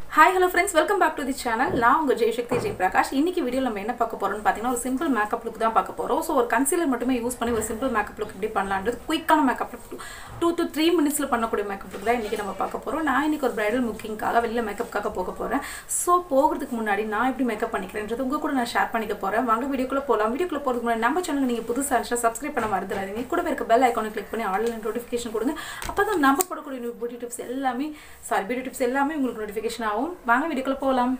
hi hello friends welcome back to the channel நான் உங்கள் ஜெயசக்தி ஜெயபிரகாஷ் இன்னைக்கு வீடியோ நம்ம என்ன பார்க்க போறோம்னு பார்த்தீங்கன்னா ஒரு சிம்பிள் மேக்கப் லுக் தான் பார்க்க போகிறோம் ஸோ ஒரு கன்சீலர் மட்டுமே யூஸ் பண்ணி ஒரு சிம்பிள் மேக்கப் லுக் எப்படி பண்ணலான்றது குயிக்கான makeup look two to three மினிட்ஸில் பண்ணக்கூடிய மேக்கப் லுக் தான் இன்றைக்கி நம்ம பார்க்க போகிறோம் நான் இன்னைக்கு ஒரு பிரைடல் முக்கிங்காக வெளில மேக்கப்புக்காக போக போகிறேன் ஸோ போகிறதுக்கு முன்னாடி நான் எப்படி மேக்கப் பண்ணிக்கிறேன்றது உங்கள் கூட நான் ஷேர் பண்ணிக்க போகிறேன் வாங்க வீடியோக்குள்ளே போகலாம் வீடியோக்குள்ளே போகிறதுக்கு முன்னாடி நம்ம சேனல் நீங்கள் புதுசாக இருந்துச்சுன்னா சப்ஸ்கிரைப் பண்ண மறந்துடாதீங்க கூட இருக்க பெல் ஐக்கானை கிளிக் பண்ணி ஆன்லைன் நோட்டிஃபிகேஷன் கொடுங்க அப்போ தான் நம்ம போடக்கூடிய பியூட்டி டிப்ஸ் எல்லாமே சாரி பியூட்டி டிப்ஸ் எல்லாமே உங்களுக்கு நோட்டிஃபிகேஷன் ஆகும் வாங்க வீடியோக்குள்ளே போகலாம்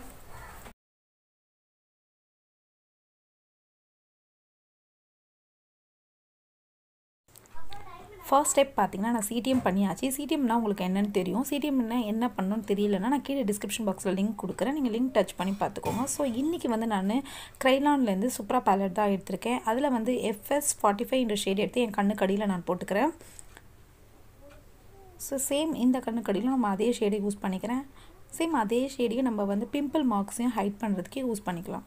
ஃபர்ஸ்ட் ஸ்டெப் பார்த்தீங்கன்னா நான் சிடிஎம் பண்ணியாச்சு சிடிஎம்னா உங்களுக்கு என்னன்னு தெரியும் சிடிஎம்னா என்ன பண்ணணும்னு தெரியலன்னா நான் கீழே டிஸ்கிரிப்ஷன் பாக்ஸில் லிங்க் கொடுக்குறேன் நீங்கள் லிங்க் டச் பண்ணி பார்த்துக்கோங்க ஸோ இன்றைக்கி வந்து நான் க்ரைலான்லேருந்து சூப்பரா பேலட் தான் எடுத்திருக்கேன் அதில் வந்து எஃப்எஸ் ஃபார்ட்டி ஃபைவ் என்ற ஷேட் எடுத்து என் கண்ணு கடியில் நான் போட்டுக்கிறேன் ஸோ சேம் இந்த கண்ணு கடியிலும் நம்ம அதே ஷேடை யூஸ் பண்ணிக்கிறேன் சேம் அதே ஷேடையும் நம்ம வந்து பிம்பிள் மார்க்ஸையும் ஹைட் பண்ணுறதுக்கு யூஸ் பண்ணிக்கலாம்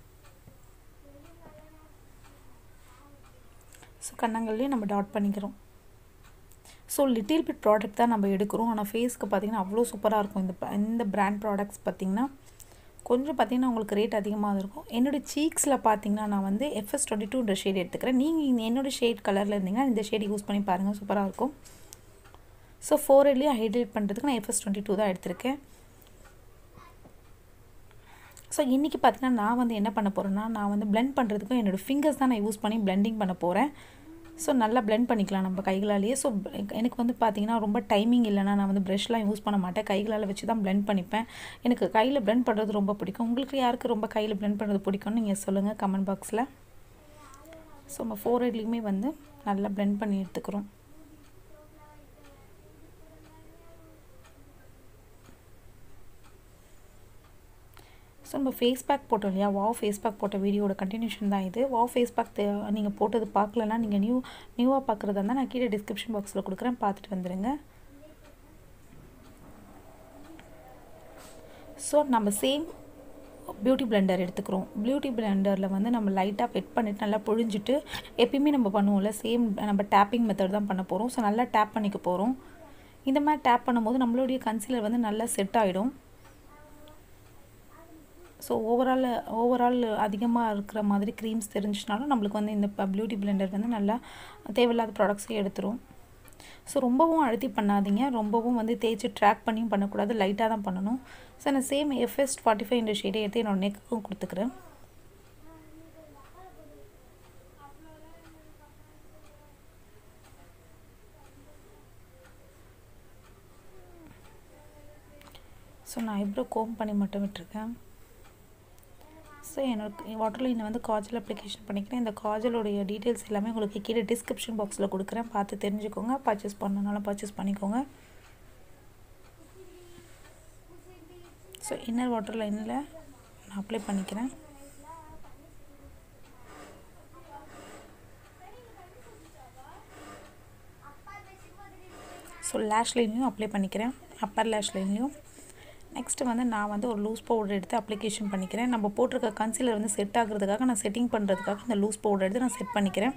ஸோ கண்ணங்கள்லேயும் நம்ம டாட் பண்ணிக்கிறோம் ஸோ லிட்டில் பிட் ப்ராடக்ட் தான் நம்ம எடுக்கிறோம் ஆனால் ஃபேஸ்க்கு பார்த்திங்கன்னா அவ்வளோ சூப்பராக இருக்கும் இந்த இந்த பிராண்ட் ப்ராடக்ட்ஸ் பார்த்திங்கன்னா கொஞ்சம் பார்த்திங்கன்னா உங்களுக்கு ரேட் அதிகமாக இருக்கும் என்னோடய சீக்ஸில் பார்த்திங்கன்னா நான் வந்து எஃப்எஸ் டுவெண்ட்டி டூன்ற ஷேட் எடுத்துக்கிறேன் நீங்கள் என்னோடய ஷேட் கலரில் இருந்தீங்கன்னா இந்த ஷேட் யூஸ் பண்ணி பாருங்கள் சூப்பராக இருக்கும் ஸோ ஃபோர் எட்லேயும் ஹைட்ரேட் பண்ணுறதுக்கு நான் எஃப்எஸ் டுவெண்ட்டி டூ தான் எடுத்திருக்கேன் ஸோ இன்றைக்கி பார்த்திங்கன்னா நான் வந்து என்ன பண்ண போகிறேன்னா நான் வந்து பிளெண்ட் பண்ணுறதுக்கும் என்னோடய ஃபிங்கர்ஸ் தான் நான் யூஸ் பண்ணி பிளெண்டிங் பண்ண போகிறேன் ஸோ நல்லா பிளெண்ட் பண்ணிக்கலாம் நம்ம கைகளாலேயே ஸோ எனக்கு வந்து பார்த்திங்கன்னா ரொம்ப டைமிங் இல்லைனா நான் வந்து ப்ரெஷ்லாம் யூஸ் பண்ண மாட்டேன் கைகளால் வச்சு தான் பிளெண்ட் பண்ணிப்பேன் எனக்கு கையில் பிளெண்ட் பண்ணுறது ரொம்ப பிடிக்கும் உங்களுக்கு யாருக்கு ரொம்ப கையில் பிளெண்ட் பண்ணுறது பிடிக்கும்னு நீங்கள் சொல்லுங்கள் கமெண்ட் பாக்ஸில் ஸோ நம்ம ஃபோர் ஹெட்லேயுமே வந்து நல்லா பிளெண்ட் பண்ணி எடுத்துக்கிறோம் ஸோ நம்ம ஃபேஸ் பேக் போட்டோம் இல்லையா வாவ் ஃபேஸ் பேக் போட்ட வீடியோட கண்டினியூஷன் தான் இது வாவ் ஃபேஸ் பேக் நீங்கள் போட்டது பார்க்கலன்னா நீங்கள் நியூ நியூவாக பார்க்குறதா இருந்தால் நான் கீழே டிஸ்கிரிப்ஷன் பாக்ஸில் கொடுக்குறேன் பார்த்துட்டு வந்துடுங்க ஸோ நம்ம சேம் பியூட்டி பிளெண்டர் எடுத்துக்கிறோம் பியூட்டி பிளெண்டரில் வந்து நம்ம லைட்டாக வெட் பண்ணிவிட்டு நல்லா பொழிஞ்சிட்டு எப்பயுமே நம்ம பண்ணுவோம்ல சேம் நம்ம டேப்பிங் மெத்தட் தான் பண்ண போகிறோம் ஸோ நல்லா டேப் பண்ணிக்க போகிறோம் இந்த மாதிரி டேப் பண்ணும்போது நம்மளுடைய கன்சீலர் வந்து நல்லா செட் ஆகிடும் ஸோ ஓவரால் ஓவரால் அதிகமாக இருக்கிற மாதிரி க்ரீம்ஸ் தெரிஞ்சினாலும் நம்மளுக்கு வந்து இந்த பியூட்டி பிளெண்டர் வந்து நல்லா தேவையில்லாத ப்ராடக்ட்ஸே எடுத்துரும் ஸோ ரொம்பவும் அழுத்தி பண்ணாதீங்க ரொம்பவும் வந்து தேய்ச்சி ட்ராக் பண்ணியும் பண்ணக்கூடாது லைட்டாக தான் பண்ணணும் ஸோ நான் சேம் எஃப்எஸ் ஃபார்ட்டி ஃபைவ் இந்த ஷேடை எடுத்து என்னோடய நெக்குக்கும் கொடுத்துக்கிறேன் ஸோ நான் ஐப்ரோ கோம் பண்ணி மட்டும் விட்டுருக்கேன் ஸோ என்னோட வாட்டர்லைனில் வந்து காஜல் அப்ளிகேஷன் பண்ணிக்கிறேன் இந்த காஜலோடைய டீட்டெயில்ஸ் எல்லாமே உங்களுக்கு கீழே டிஸ்கிரிப்ஷன் பாக்ஸில் கொடுக்குறேன் பார்த்து தெரிஞ்சுக்கோங்க பர்ச்சேஸ் பண்ணனாலும் பர்ச்சேஸ் பண்ணிக்கோங்க ஸோ இன்னர் வாட்டர் லைனில் நான் அப்ளை பண்ணிக்கிறேன் ஸோ லேஷ் லைன்லேயும் அப்ளை பண்ணிக்கிறேன் அப்பர் லேஷ் லைன்லேயும் நெக்ஸ்ட்டு வந்து நான் வந்து ஒரு லூஸ் பவுடர் எடுத்து அப்ளிகேஷன் பண்ணிக்கிறேன் நம்ம போட்டிருக்க கன்சீலர் வந்து செட் ஆகுறதுக்காக நான் செட்டிங் பண்ணுறதுக்காக இந்த லூஸ் பவுடர் எடுத்து நான் செட் பண்ணிக்கிறேன்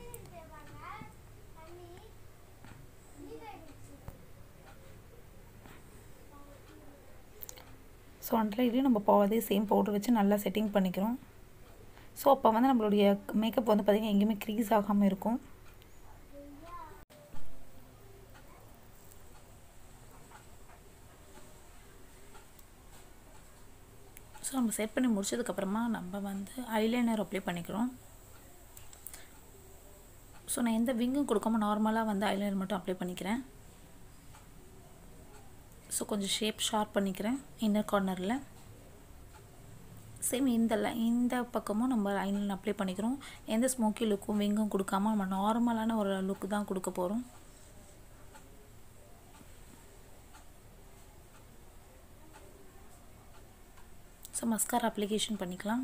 ஸோ அண்டர்லைட்லேயும் நம்ம போவதே சேம் பவுடர் வச்சு நல்லா செட்டிங் பண்ணிக்கிறோம் ஸோ அப்போ வந்து நம்மளுடைய மேக்கப் வந்து பார்த்திங்கன்னா எங்கேயுமே க்ரீஸ் ஆகாமல் இருக்கும் ஸோ நம்ம செட் பண்ணி முடிச்சதுக்கப்புறமா நம்ம வந்து ஐலைனர் அப்ளை பண்ணிக்கிறோம் ஸோ நான் எந்த விங்கும் கொடுக்காம நார்மலாக வந்து ஐலைனர் மட்டும் அப்ளை பண்ணிக்கிறேன் ஸோ கொஞ்சம் ஷேப் ஷார்ப் பண்ணிக்கிறேன் இன்னர் கார்னரில் சேம் இந்த இந்த பக்கமும் நம்ம ஐலைனர் அப்ளை பண்ணிக்கிறோம் எந்த ஸ்மோக்கி லுக்கும் விங்கும் கொடுக்காம நம்ம நார்மலான ஒரு லுக்கு தான் கொடுக்க போகிறோம் ஸோ மஸ்காரா அப்ளிகேஷன் பண்ணிக்கலாம்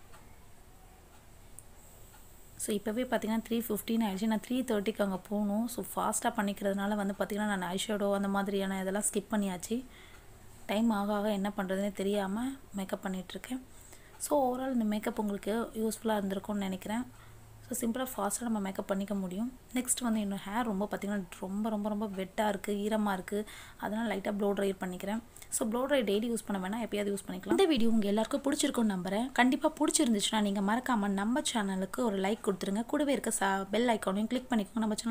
ஸோ இப்போவே பார்த்தீங்கன்னா த்ரீ ஃபிஃப்டின் ஆயிடுச்சு நான் த்ரீ தேர்ட்டிக்கு அங்கே போகணும் ஸோ ஃபாஸ்ட்டாக பண்ணிக்கிறதுனால வந்து பார்த்திங்கன்னா நான் ஐஷேடோ அந்த மாதிரியான இதெல்லாம் ஸ்கிப் பண்ணியாச்சு டைம் ஆக ஆக என்ன பண்ணுறதுனே தெரியாமல் மேக்கப் பண்ணிகிட்ருக்கேன் ஸோ ஓவரால் இந்த மேக்கப் உங்களுக்கு யூஸ்ஃபுல்லாக இருந்திருக்கும்னு நினைக்கிறேன் ஸோ சிம்பிளாக ஃபாஸ்ட்டாக நம்ம மேக்கப் பண்ணிக்க முடியும் நெக்ஸ்ட் வந்து என்னோட ஹேர் ரொம்ப பார்த்திங்கன்னா ரொம்ப ரொம்ப ரொம்ப வெட்டாக இருக்குது ஈரமாக இருக்குது அதனால் லைட்டாக ப்ளோ ட்ரை பண்ணிக்கிறேன் so blow dry daily use பண்ண வேணாம் எப்பயாவது யூஸ் பண்ணிக்கலாம் இந்த வீடியோ உங்கள் எல்லாருக்கும் பிடிச்சிருக்கும்னு நம்புறேன் கண்டிப்பாக பிடிச்சிருந்துச்சுன்னா நீங்கள் மறக்காமல் நம்ம சேனலுக்கு ஒரு லைக் கொடுத்துருங்க கூடவே இருக்க ச பெல் ஐக்கானையும் கிளிக் பண்ணிக்கோங்க நம்ம சேனல்